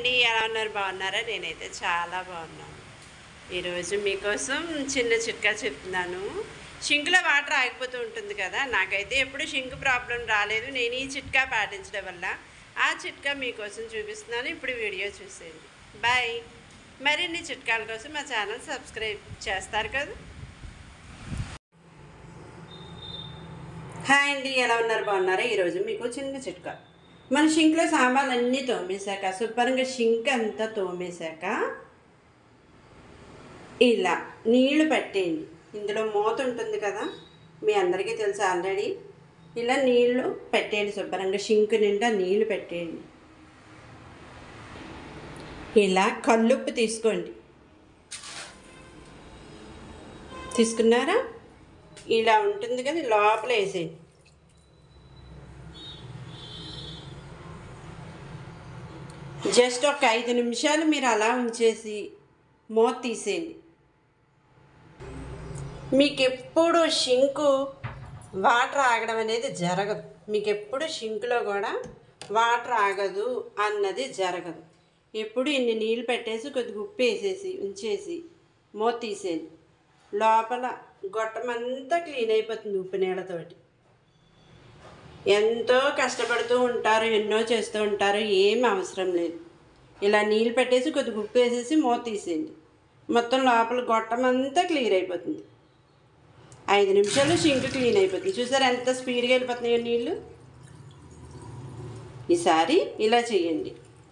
అండి ఎలా ఉన్నారు బాగున్నారా నేనైతే చాలా బాగున్నాను ఈరోజు మీకోసం చిన్న చిట్కా చెప్తున్నాను షింకులో వాటర్ ఆగిపోతూ ఉంటుంది కదా నాకైతే ఎప్పుడు షింక్ ప్రాబ్లం రాలేదు నేను ఈ చిట్కా పాటించడం వల్ల ఆ చిట్కా మీకోసం చూపిస్తున్నాను ఇప్పుడు వీడియో చూసేయండి బాయ్ మరిన్ని చిట్కాల కోసం మా ఛానల్ సబ్స్క్రైబ్ చేస్తారు కదా హాయ్ అండి ఎలా ఉన్నారు బాగున్నారా ఈరోజు మీకు చిన్న చిట్కా మన షింక్లో సామాన్లు అన్నీ తోమేశాక శుభ్రంగా షింక్ అంతా తోమేశాక ఇలా నీళ్లు పట్టేయండి ఇందులో మూత ఉంటుంది కదా మీ అందరికీ తెలుసు ఆల్రెడీ ఇలా నీళ్లు పెట్టేయండి శుభ్రంగా షింక్ నిండా నీళ్లు పెట్టేయండి ఇలా కల్లుప్పు తీసుకోండి తీసుకున్నారా ఇలా ఉంటుంది కదా లోపల వేసేయండి జస్ట్ ఒక ఐదు నిమిషాలు మీరు అలా ఉంచేసి మూత తీసేయండి మీకు ఎప్పుడు షింకు వాటర్ ఆగడం అనేది జరగదు మీకు ఎప్పుడు షింకులో కూడా వాటర్ ఆగదు అన్నది జరగదు ఎప్పుడు ఇన్ని నీళ్ళు పెట్టేసి కొద్దిగా ఉప్పు వేసేసి ఉంచేసి మూత తీసేయండి లోపల గొట్టమంతా క్లీన్ అయిపోతుంది ఉప్పు నీళ్ళతోటి ఎంతో కష్టపడుతూ ఉంటారు ఎన్నో చేస్తూ ఉంటారు ఏం అవసరం లేదు ఇలా నీళ్ళు పెట్టేసి కొద్దిగా ఉప్పు వేసేసి మూత తీసేయండి మొత్తం లోపల గొట్టమంతా క్లియర్ అయిపోతుంది ఐదు నిమిషాలు షింక్ క్లీన్ అయిపోతుంది చూసారు ఎంత స్పీడ్గా వెళ్ళిపోతున్నాయో నీళ్ళు ఈసారి ఇలా చేయండి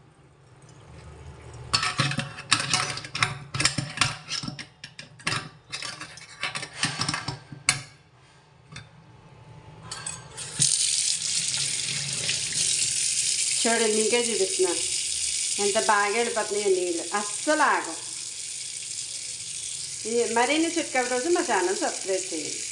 చూడండి మీకే చూపిస్తున్నా ఎంత బాగా వెళ్ళిపోతున్నాయో నీళ్ళు అస్సలు ఆగం ఈ మరిన్ని చిట్కాల కోసం మా ఛానల్ సబ్స్క్రైబ్ చేయండి